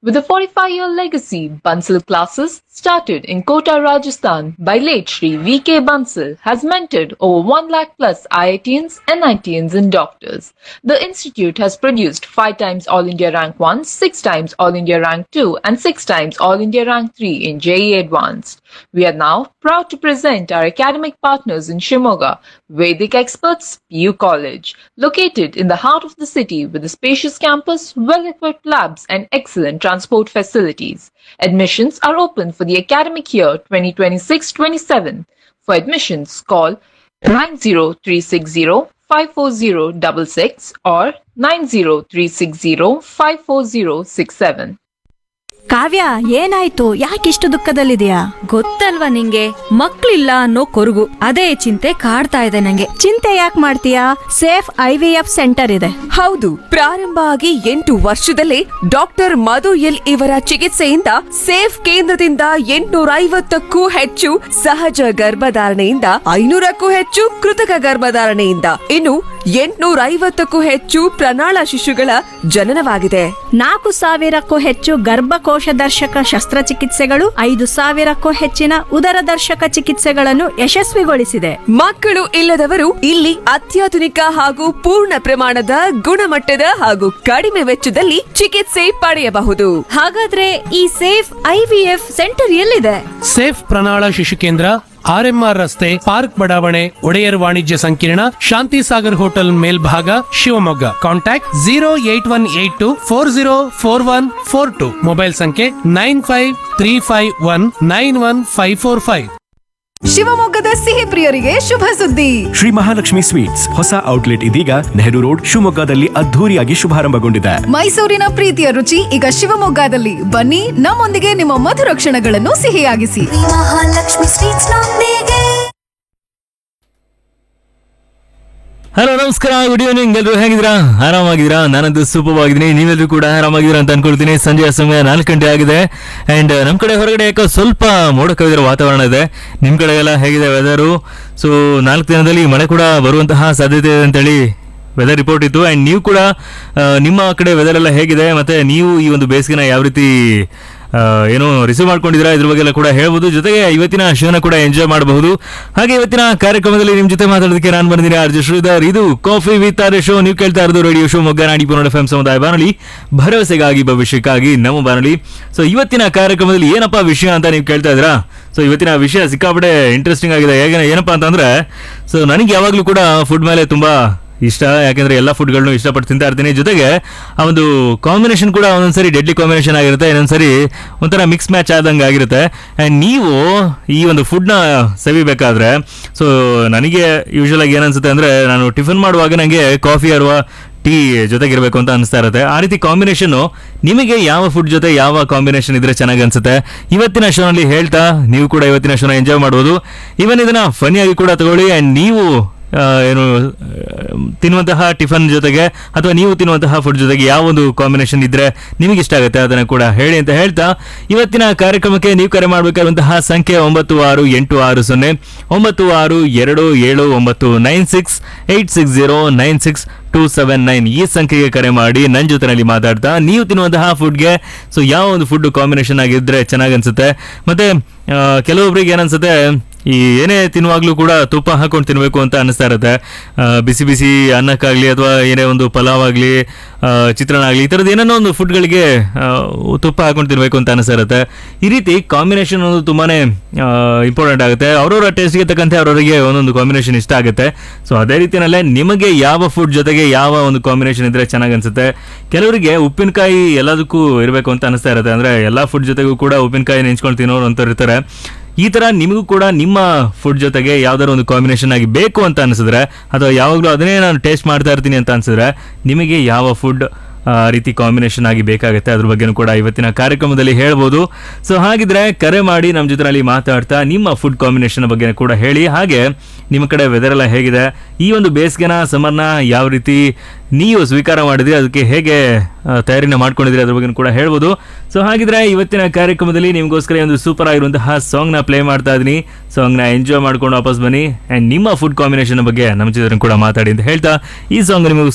With a 45 year legacy, Bansal classes, started in Kota, Rajasthan by late Shri V.K. Bansal, has mentored over 1 lakh plus IITians, NITians, and doctors. The institute has produced 5 times All India Rank 1, 6 times All India Rank 2, and 6 times All India Rank 3 in JE Advanced. We are now proud to present our academic partners in Shimoga, Vedic Experts PU College, located in the heart of the city with a spacious campus, well-equipped labs, and excellent transport facilities. Admissions are open for the academic year 2026-27. For admissions, call 90360-54066 or 90360-54067. ಕಾವ್ಯ ಏನಾಯ್ತು ಯಾಕಿಷ್ಟು ದುಃಖದಲ್ಲಿದೆಯಾ ಗೊತ್ತಲ್ವಾ ನಿಂಗೆ ಮಕ್ಳಿಲ್ಲ ಅನ್ನೋ ಕೊರಗು ಅದೇ ಚಿಂತೆ ಕಾಡ್ತಾ ಇದೆ ನಂಗೆ ಚಿಂತೆ ಯಾಕೆ ಮಾಡ್ತೀಯಾ safe I V F centre ಇದೆ ಹೌದು ಪ್ರಾರಂಭ ಆಗಿ ಎಂಟು ವರ್ಷದಲ್ಲೇ ಡಾಕ್ಟರ್ ಮಧು ಎಲ್ ಇವರ ಚಿಕಿತ್ಸೆಯಿಂದ ಸೇಫ್ ಕೇಂದ್ರದಿಂದ ಎಂಟುನೂರ ಐವತ್ತಕ್ಕೂ ಹೆಚ್ಚು ಸಹಜ ಗರ್ಭಧಾರಣೆಯಿಂದ ಐನೂರಕ್ಕೂ ಹೆಚ್ಚು ಕೃತಕ ಗರ್ಭಧಾರಣೆಯಿಂದ ಇನ್ನು ಎಂಟುನೂರ ಐವತ್ತಕ್ಕೂ ಹೆಚ್ಚು ಪ್ರಣಾಳ ಶಿಶುಗಳ ಜನನವಾಗಿದೆ ನಾಲ್ಕು ಸಾವಿರಕ್ಕೂ ಹೆಚ್ಚು ಗರ್ಭಕೋಶ ದರ್ಶಕ ಶಸ್ತ್ರಚಿಕಿತ್ಸೆಗಳು ಐದು ಸಾವಿರಕ್ಕೂ ಹೆಚ್ಚಿನ ಉದರ ದರ್ಶಕ ಚಿಕಿತ್ಸೆಗಳನ್ನು ಯಶಸ್ವಿಗೊಳಿಸಿದೆ ಮಕ್ಕಳು ಇಲ್ಲದವರು ಇಲ್ಲಿ ಅತ್ಯಾಧುನಿಕ ಹಾಗೂ ಪೂರ್ಣ ಪ್ರಮಾಣದ ಗುಣಮಟ್ಟದ ಹಾಗೂ ಕಡಿಮೆ ವೆಚ್ಚದಲ್ಲಿ ಚಿಕಿತ್ಸೆ ಪಡೆಯಬಹುದು ಹಾಗಾದ್ರೆ ಈ safe I V F centre ಎಲ್ಲಿದೆ ಸೇಫ್ ಪ್ರಣಾಳ ಶಿಶು ಕೇಂದ್ರ ಆರ್ಎಂಆರ್ ರಸ್ತೆ ಪಾರ್ಕ್ ಬಡಾವಣೆ ಒಡೆಯರ್ ವಾಣಿಜ್ಯ ಸಂಕೀರ್ಣ ಶಾಂತಿ ಸಾಗರ್ ಹೋಟೆಲ್ ಮೇಲ್ಭಾಗ Shivamogga contact zero eight one eight two four zero four one four two mobile ಸಂಖ್ಯೆ nine five three five one nine one five four five ಶಿವಮೊಗ್ಗದ ಸಿಹಿ ಪ್ರಿಯರಿಗೆ ಶುಭ ಸುದ್ದಿ ಶ್ರೀ ಮಹಾಲಕ್ಷ್ಮಿ ಸ್ವೀಟ್ಸ್ ಹೊಸ ಔಟ್ಲೆಟ್ ಇದೀಗ ನೆಹರು ರೋಡ್ ಶಿವಮೊಗ್ಗದಲ್ಲಿ ಅದ್ಧೂರಿಯಾಗಿ ಶುಭಾರಂಭಗೊಂಡಿದೆ ಮೈಸೂರಿನ ಪ್ರೀತಿಯ ರುಚಿ ಈಗ ಶಿವಮೊಗ್ಗದಲ್ಲಿ ಬನ್ನಿ ನಮ್ಮೊಂದಿಗೆ ನಿಮ್ಮ ಮಧುರ ಕ್ಷಣಗಳನ್ನು ಸಿಹಿಯಾಗಿಸಿ ಮಹಾಲಕ್ಷ್ಮಿ ಸ್ವೀಟ್ಸ್ ನೊಂದಿಗೆ ಹಲೋ ನಮಸ್ಕಾರ ಗುಡ್ ಈವ್ನಿಂಗ್ ಎಲ್ಲರೂ ಹೇಗಿದ್ದೀರಾ ಆರಾಮಾಗಿದ್ದೀರಾ ನಾನಂತೂ ಸೂಪರ್ ಆಗಿದ್ದೀನಿ ನೀವೆಲ್ಲರೂ ಕೂಡ ಆರಾಮಾಗಿದ್ದೀರಾ ಅಂತ ಅನ್ಕೊಳ್ತೀನಿ ಸಂಜೆಯ ಸಮಯ ನಾಲ್ಕು ಗಂಟೆ ಆಗಿದೆ ಅಂಡ್ ನಮ್ಮ ಕಡೆ ಹೊರಗಡೆ ಯಾಕೋ ಸ್ವಲ್ಪ ಮೋಡ ಕವಿದಿರೋ ವಾತಾವರಣ ಇದೆ ನಿಮ್ಮ ಕಡೆ ಎಲ್ಲ ಹೇಗಿದೆ ವೆದರು ಸೊ ನಾಲ್ಕು ದಿನದಲ್ಲಿ ಮಳೆ ಕೂಡ ಬರುವಂತಹ ಸಾಧ್ಯತೆ ಇದೆ ಅಂತೇಳಿ ವೆದರ್ ರಿಪೋರ್ಟ್ ಇತ್ತು ಆ್ಯಂಡ್ ನೀವು ಕೂಡ ಆ, ನಿಮ್ಮ ಕಡೆ ವೆದರ್ ಎಲ್ಲ ಹೇಗಿದೆ ಮತ್ತು ನೀವು ಈ ಒಂದು ಬೇಸಿಗೆನ ಯಾವ ರೀತಿ ಆ, ಏನು ರಿಸೀವ್ ಮಾಡ್ಕೊಂಡಿದ್ದೀರಾ ಇದ್ರ ಬಗ್ಗೆ ಎಲ್ಲ ಕೂಡ ಹೇಳ್ಬೋದು ಜೊತೆಗೆ ಇವತ್ತಿನ ಶೋನ ಕೂಡ ಎಂಜಾಯ್ ಮಾಡಬಹುದು ಹಾಗೆ ಇವತ್ತಿನ ಕಾರ್ಯಕ್ರಮದಲ್ಲಿ ನಿಮ್ಮ ಜೊತೆ ಮಾತಾಡೋದಕ್ಕೆ ನಾನು ಬಂದಿದ್ದೀನಿ ಆರ್ಜೆ ಶ್ರೀಧರ್ ಇದು ಕಾಫಿ ವಿತ್ ಆರ್ ಶೋ ನೀವು ಕೇಳ್ತಾ ಇರೋದು ರೇಡಿಯೋ ಶೋ ಮೊಗ್ಗ ನಾಡಿ ಪುನೋಡ ಎಫ್ ಸಮುದಾಯ ಬಾನುಲಿ ಭರವಸೆಗಾಗಿ ಭವಿಷ್ಯಕ್ಕಾಗಿ ನಮ್ಮ ಬಾನುಲಿ ಸೊ ಇವತ್ತಿನ ಕಾರ್ಯಕ್ರಮದಲ್ಲಿ ಏನಪ್ಪಾ ವಿಷಯ ಅಂತ ನೀವು ಕೇಳ್ತಾ ಇದ್ದೀರಾ ಸೊ ಇವತ್ತಿನ ವಿಷಯ ಸಿಕ್ಕಾಪಟ್ಟೆ ಇಂಟ್ರೆಸ್ಟಿಂಗ್ ಆಗಿದೆ ಹೇಗೆ ಏನಪ್ಪಾ ಅಂತಂದ್ರೆ ಸೊ ನನಗೆ ಯಾವಾಗಲೂ ಕೂಡ ಫುಡ್ ಮೇಲೆ ತುಂಬಾ ಇಷ್ಟ ಯಾಕೆಂದ್ರೆ ಎಲ್ಲ ಫುಡ್ಗಳನ್ನು ಇಷ್ಟಪಟ್ಟು ತಿಂತಾ ಇರ್ತೀನಿ ಜೊತೆಗೆ ಆ ಒಂದು ಕಾಂಬಿನೇಷನ್ ಕೂಡ ಒಂದೊಂದ್ಸರಿ ಡೆಡ್ಲಿ ಕಾಂಬಿನೇಷನ್ ಆಗಿರುತ್ತೆ ಇನ್ನೊಂದ್ಸರಿ ಒಂಥರ ಮಿಕ್ಸ್ ಮ್ಯಾಚ್ ಆದಂಗೆ ಆಗಿರುತ್ತೆ ಆ್ಯಂಡ್ ನೀವು ಈ ಒಂದು ಫುಡ್ನ ಸವಿಬೇಕಾದ್ರೆ ಸೊ ನನಗೆ ಯೂಶಲ್ ಆಗಿ ಏನನ್ಸುತ್ತೆ ಅಂದರೆ ನಾನು ಟಿಫನ್ ಮಾಡುವಾಗ ನನಗೆ ಕಾಫಿ ಅಥವಾ ಟೀ ಜೊತೆಗಿರಬೇಕು ಅಂತ ಅನಿಸ್ತಾ ಇರುತ್ತೆ ಆ ರೀತಿ ಕಾಂಬಿನೇಷನ್ ನಿಮಗೆ ಯಾವ ಫುಡ್ ಜೊತೆ ಯಾವ ಕಾಂಬಿನೇಷನ್ ಇದ್ರೆ ಚೆನ್ನಾಗಿ ಅನ್ಸುತ್ತೆ ಇವತ್ತಿನ ಶೋನಲ್ಲಿ ಹೇಳ್ತಾ ನೀವು ಕೂಡ ಇವತ್ತಿನ ಶೋನ ಎಂಜಾಯ್ ಮಾಡ್ಬೋದು ಇವನ್ ಇದನ್ನ ಫನಿಯಾಗಿ ಕೂಡ ತಗೊಳ್ಳಿ ಆ್ಯಂಡ್ ನೀವು ಆ, ಏನು ಆ, ತಿನ್ನುವಂತಹ ಟಿಫನ್ ಜೊತೆಗೆ ಅಥವಾ ನೀವು ತಿನ್ನುವಂತಹ ಫುಡ್ ಜೊತೆಗೆ ಯಾವ ಒಂದು ಕಾಂಬಿನೇಷನ್ ಇದ್ರೆ ನಿಮಗೆ ಇಷ್ಟ ಆಗುತ್ತೆ ಅದನ್ನು ಕೂಡ ಹೇಳಿ ಅಂತ ಹೇಳ್ತಾ ಇವತ್ತಿನ ಕಾರ್ಯಕ್ರಮಕ್ಕೆ ನೀವು ಕರೆ ಮಾಡಬೇಕಾದಂತಹ ಸಂಖ್ಯೆ ಒಂಬತ್ತು ಆರು ಎಂಟು ಆರು ಸೊನ್ನೆ ಒಂಬತ್ತು ಆರು ಎರಡು ಏಳು ಒಂಬತ್ತು nine six eight six zero nine six two seven nine ಈ ಸಂಖ್ಯೆಗೆ ಕರೆ ಮಾಡಿ ನನ್ನ ಜೊತೆನಲ್ಲಿ ಮಾತಾಡ್ತಾ ನೀವು ತಿನ್ನುವಂತಹ ಫುಡ್ಗೆ ಸೊ ಯಾವ ಒಂದು ಫುಡ್ ಕಾಂಬಿನೇಷನ್ ಆಗಿದ್ರೆ ಚೆನ್ನಾಗಿ ಅನ್ಸುತ್ತೆ ಮತ್ತೆ ಆ, ಕೆಲವೊಬ್ರಿಗೆ ಏನನ್ಸುತ್ತೆ ಈ ಏನೇ ತಿನ್ನುವಾಗ್ಲೂ ಕೂಡ ತುಪ್ಪ ಹಾಕೊಂಡು ತಿನ್ನಬೇಕು ಅಂತ ಅನಿಸ್ತಾ ಇರುತ್ತೆ ಆ, ಬಿಸಿ ಬಿಸಿ ಅನ್ನಕ್ಕಾಗಲಿ ಅಥವಾ ಏನೇ ಒಂದು ಪಲಾವ್ ಆಗಲಿ ಚಿತ್ರಾನ್ನ ಆಗಲಿ ಈ ಥರದ್ದು ಏನೇನೋ ಒಂದು ಫುಡ್ಗಳಿಗೆ ತುಪ್ಪ ಹಾಕೊಂಡು ತಿನ್ನಬೇಕು ಅಂತ ಅನಿಸ್ತಾ ಇರುತ್ತೆ ಈ ರೀತಿ ಕಾಂಬಿನೇಷನ್ ಒಂದು ತುಂಬಾ ಇಂಪಾರ್ಟೆಂಟ್ ಆಗುತ್ತೆ ಅವರವರ ಟೇಸ್ಟ್ಗೆ ತಕ್ಕಂತೆ ಅವರವರಿಗೆ ಒಂದೊಂದು ಕಾಂಬಿನೇಷನ್ ಇಷ್ಟ ಆಗುತ್ತೆ ಸೊ ಅದೇ ರೀತಿಯಲ್ಲೇ ನಿಮಗೆ ಯಾವ ಫುಡ್ ಜೊತೆಗೆ ಯಾವ ಒಂದು ಕಾಂಬಿನೇಷನ್ ಇದ್ರೆ ಚೆನ್ನಾಗಿ ಅನ್ಸುತ್ತೆ ಕೆಲವರಿಗೆ ಉಪ್ಪಿನಕಾಯಿ ಎಲ್ಲದಕ್ಕೂ ಇರಬೇಕು ಅಂತ ಅನಿಸ್ತಾ ಇರುತ್ತೆ ಅಂದರೆ ಎಲ್ಲ ಫುಡ್ ಜೊತೆಗೂ ಕೂಡ ಉಪ್ಪಿನಕಾಯಿ ನೆಂಚ್ಕೊಂಡು ತಿನ್ನೋರು ಅಂತ ಇರ್ತಾರೆ ಈ ತರ ನಿಮಗೂ ಕೂಡ ನಿಮ್ಮ ಫುಡ್ ಜೊತೆಗೆ ಯಾವ್ದಾದ್ರು ಒಂದು ಕಾಂಬಿನೇಷನ್ ಆಗಿ ಬೇಕು ಅಂತ ಅನಿಸಿದ್ರೆ ಅಥವಾ ಯಾವಾಗಲೂ ಅದನ್ನೇ ನಾನು ಟೇಸ್ಟ್ ಮಾಡ್ತಾ ಇರ್ತೀನಿ ಅಂತ ಅನ್ಸಿದ್ರೆ ನಿಮಗೆ ಯಾವ ಫುಡ್ ರೀತಿ ಕಾಂಬಿನೇಷನ್ ಆಗಿ ಬೇಕಾಗುತ್ತೆ ಅದ್ರ ಬಗ್ಗೆನೂ ಕೂಡ ಇವತ್ತಿನ ಕಾರ್ಯಕ್ರಮದಲ್ಲಿ ಹೇಳ್ಬೋದು ಸೊ ಹಾಗಿದ್ರೆ ಕರೆ ಮಾಡಿ ನಮ್ಮ ಜೊತೆನಲ್ಲಿ ಮಾತಾಡ್ತಾ ನಿಮ್ಮ ಫುಡ್ ಕಾಂಬಿನೇಷನ್ ಬಗ್ಗೆ ಕೂಡ ಹೇಳಿ ಹಾಗೆ ನಿಮ್ಮ ಕಡೆ ವೆದರ್ ಎಲ್ಲ ಹೇಗಿದೆ ಈ ಒಂದು ಬೇಸಿಗೆನ ಸಮರ್ನ ಯಾವ ರೀತಿ ನೀವು ಸ್ವೀಕಾರ ಮಾಡಿದ್ರಿ ಅದಕ್ಕೆ ಹೇಗೆ ಆ, ತಯಾರಿನ ಮಾಡ್ಕೊಂಡಿದ್ರಿ ಅದ್ರ ಬಗ್ಗೆ ಕೂಡ ಹೇಳ್ಬೋದು ಸೊ ಹಾಗಿದ್ರೆ ಇವತ್ತಿನ ಕಾರ್ಯಕ್ರಮದಲ್ಲಿ ನಿಮಗೋಸ್ಕರ ಒಂದು ಸೂಪರ್ ಆಗಿರುವಂತಹ ಸಾಂಗ್ನ ಪ್ಲೇ ಮಾಡ್ತಾ ಇದ್ದೀನಿ ಸಾಂಗ್ನ ಎಂಜಾಯ್ ಮಾಡ್ಕೊಂಡು ವಾಪಸ್ ಬನ್ನಿ ಆ್ಯಂಡ್ ನಿಮ್ಮ ಫುಡ್ ಕಾಂಬಿನೇಷನ್ ಬಗ್ಗೆ ನಮ್ಮ ಜೊತೆ ಕೂಡ ಮಾತಾಡಿ ಅಂತ ಹೇಳ್ತಾ ಈ ಸಾಂಗ್ ನಿಮಗೆ